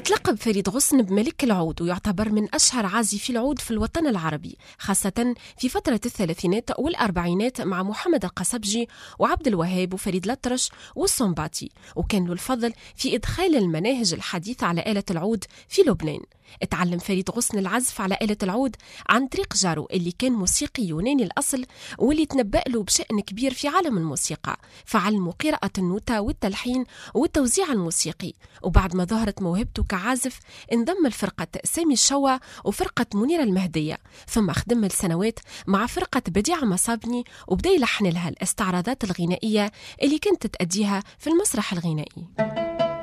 يتلقب فريد غصن بملك العود ويعتبر من أشهر عازفي العود في الوطن العربي خاصة في فترة الثلاثينات والأربعينات مع محمد القصبجي وعبد الوهاب وفريد الأطرش والصنباطي وكان له الفضل في إدخال المناهج الحديثة على آلة العود في لبنان اتعلم فريد غصن العزف على آلة العود عن طريق جارو اللي كان موسيقي يوناني الأصل واللي تنبأ له بشأن كبير في عالم الموسيقى فعلمه قراءة النوتة والتلحين والتوزيع الموسيقي وبعد ما ظهرت موهبته كعازف انضم لفرقة سامي الشوا وفرقة منيرة المهدية ثم خدم لسنوات مع فرقة بديع مصابني وبدا يلحن لها الاستعراضات الغنائية اللي كانت تأديها في المسرح الغنائي